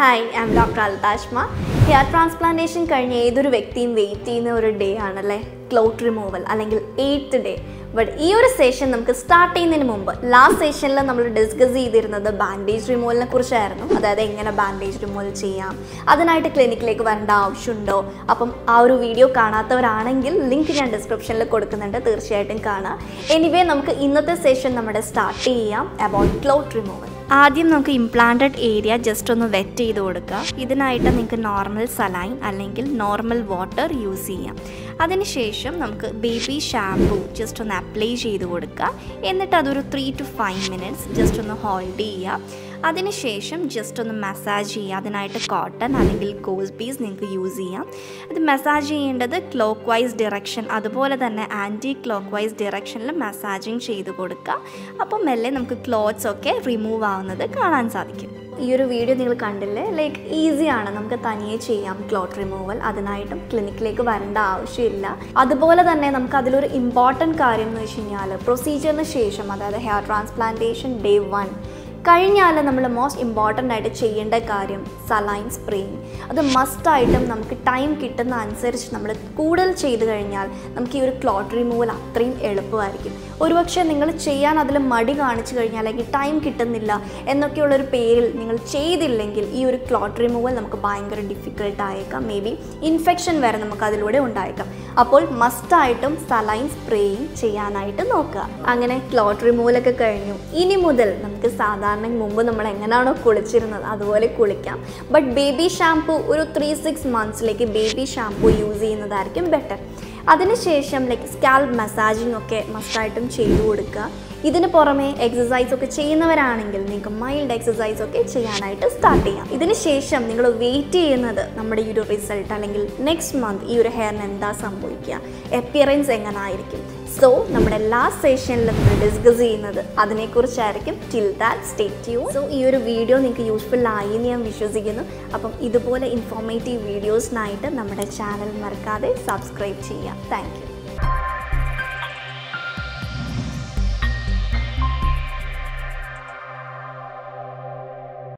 hi I'm doctor Althashma hair transplantation കഴിഞ്ഞ ഏതൊരു വ്യക്തിയും വെയിറ്റ് ചെയ്യുന്ന ഒരു ഡേ ആണല്ലേ ക്ലോട്ട് റിമൂവൽ അല്ലെങ്കിൽ എയ്ത്ത് ഡേ ബട്ട് ഈ ഒരു സെഷൻ നമുക്ക് സ്റ്റാർട്ട് ചെയ്യുന്നതിന് മുമ്പ് ലാസ്റ്റ് സെഷനിൽ നമ്മൾ ഡിസ്കസ് ചെയ്തിരുന്നത് ബാൻഡേജ് റിമൂവലിനെ കുറിച്ചായിരുന്നു അതായത് എങ്ങനെ ബാൻഡേജ് റിമൂവൽ ചെയ്യാം അതിനായിട്ട് ക്ലിനിക്കിലേക്ക് വരേണ്ട ആവശ്യമുണ്ടോ അപ്പം ആ ഒരു വീഡിയോ കാണാത്തവരാണെങ്കിൽ ലിങ്ക് ഞാൻ ഡിസ്ക്രിപ്ഷനിൽ കൊടുക്കുന്നുണ്ട് തീർച്ചയായിട്ടും കാണാം എനിവേ നമുക്ക് ഇന്നത്തെ സെഷൻ നമ്മുടെ സ്റ്റാർട്ട് ചെയ്യാം അബൌട്ട് ക്ലോട്ട് റിമൂവൽ ആദ്യം നമുക്ക് ഇംപ്ലാന്റഡ് ഏരിയ ജസ്റ്റ് ഒന്ന് വെറ്റ് ചെയ്ത് കൊടുക്കുക ഇതിനായിട്ട് നിങ്ങൾക്ക് നോർമൽ സലൈൻ അല്ലെങ്കിൽ നോർമൽ വാട്ടർ യൂസ് ചെയ്യാം അതിനുശേഷം നമുക്ക് ബേബി ഷാംപൂ ജസ്റ്റ് ഒന്ന് അപ്ലൈ ചെയ്ത് കൊടുക്കുക എന്നിട്ട് അതൊരു three to five minutes just ഒന്ന് ഹോൾഡ് ചെയ്യുക അതിനുശേഷം ജസ്റ്റ് ഒന്ന് മസാജ് ചെയ്യുക അതിനായിട്ട് കോട്ടൺ അല്ലെങ്കിൽ കോസ് പീസ് നിങ്ങൾക്ക് യൂസ് ചെയ്യാം ഇത് മസാജ് ചെയ്യേണ്ടത് ക്ലോക്ക് വൈസ് ഡിറക്ഷൻ അതുപോലെ തന്നെ ആൻറ്റി ക്ലോക്ക് വൈസ് ഡിറക്ഷനിൽ മസാജിങ് ചെയ്ത് കൊടുക്കുക അപ്പം മെല്ലെ നമുക്ക് ക്ലോത്ത്സ് ഒക്കെ റിമൂവ് ആവുന്നത് കാണാൻ സാധിക്കും ഈ ഒരു വീഡിയോ നിങ്ങൾ കണ്ടില്ലേ ലൈക്ക് ഈസിയാണ് നമുക്ക് തനിയെ ചെയ്യാം ക്ലോട്ട് റിമൂവൽ അതിനായിട്ടും ക്ലിനിക്കിലേക്ക് വരേണ്ട ആവശ്യമില്ല അതുപോലെ തന്നെ നമുക്ക് അതിലൊരു ഇമ്പോർട്ടൻറ്റ് കാര്യം എന്ന് വെച്ച് കഴിഞ്ഞാൽ പ്രൊസീജിയറിന് ശേഷം അതായത് ഹെയർ ട്രാൻസ്പ്ലാന്റേഷൻ ഡേ വൺ കഴിഞ്ഞാൽ നമ്മൾ മോസ്റ്റ് ഇമ്പോർട്ടൻ്റ് ആയിട്ട് ചെയ്യേണ്ട കാര്യം സലൈൻ സ്പ്രേയിങ് അത് മസ്റ്റായിട്ടും നമുക്ക് ടൈം കിട്ടുന്ന അനുസരിച്ച് നമ്മൾ കൂടുതൽ ചെയ്ത് കഴിഞ്ഞാൽ നമുക്ക് ഈ ഒരു ക്ലോട്ട് റിമൂവൽ അത്രയും എളുപ്പമായിരിക്കും ഒരുപക്ഷെ നിങ്ങൾ ചെയ്യാൻ അതിൽ മടി കാണിച്ചു കഴിഞ്ഞാൽ അല്ലെങ്കിൽ ടൈം കിട്ടുന്നില്ല എന്നൊക്കെയുള്ളൊരു പേരിൽ നിങ്ങൾ ചെയ്തില്ലെങ്കിൽ ഈ ഒരു ക്ലോട്ട് റിമൂവൽ നമുക്ക് ഭയങ്കര ഡിഫിക്കൽട്ട് ആയേക്കാം മേ ബി ഇൻഫെക്ഷൻ വരെ നമുക്ക് അതിലൂടെ ഉണ്ടായേക്കാം അപ്പോൾ മസ്റ്റായിട്ടും സലൈൻ സ്പ്രേയിങ് ചെയ്യാനായിട്ട് നോക്കുക അങ്ങനെ ക്ലോട്ട് റിമൂവലൊക്കെ കഴിഞ്ഞു ഇനി മുതൽ നമുക്ക് സാധാരണ മുമ്പ് നമ്മൾ എങ്ങനെയാണോ കുളിച്ചിരുന്നത് അതുപോലെ കുളിക്കാം ബട്ട് ബേബി ഷാംപൂ ഒരു ത്രീ സിക്സ് മന്ത്സിലേക്ക് ബേബി ഷാംപൂ യൂസ് ചെയ്യുന്നതായിരിക്കും ബെറ്റർ അതിനുശേഷം ലൈക്ക് സ്കാൽപ്പ് മസാജിങ് ഒക്കെ മസ്റ്റായിട്ടും ചെയ്തു കൊടുക്കുക ഇതിന് പുറമെ എക്സസൈസ് ഒക്കെ ചെയ്യുന്നവരാണെങ്കിൽ നിങ്ങൾക്ക് മൈൽഡ് എക്സസൈസ് ഒക്കെ ചെയ്യാനായിട്ട് സ്റ്റാർട്ട് ചെയ്യാം ഇതിന് ശേഷം നിങ്ങൾ വെയിറ്റ് ചെയ്യുന്നത് നമ്മുടെ ഈ ഒരു റിസൾട്ട് അല്ലെങ്കിൽ നെക്സ്റ്റ് മന്ത് ഈ ഒരു ഹെയറിന് എന്താ സംഭവിക്കുക എപ്പിയറൻസ് എങ്ങനെ ആയിരിക്കും സോ നമ്മുടെ ലാസ്റ്റ് സെഷനിൽ നമ്മൾ ഡിസ്കസ് ചെയ്യുന്നത് അതിനെക്കുറിച്ചായിരിക്കും till that state you so ഈ ഒരു വീഡിയോ നിങ്ങൾക്ക് യൂസ്ഫുൾ ആയി എന്ന് ഞാൻ വിശ്വസിക്കുന്നു അപ്പം ഇതുപോലെ ഇൻഫോർമേറ്റീവ് വീഡിയോസിനായിട്ട് നമ്മുടെ ചാനൽ മറക്കാതെ സബ്സ്ക്രൈബ് ചെയ്യാം താങ്ക് യു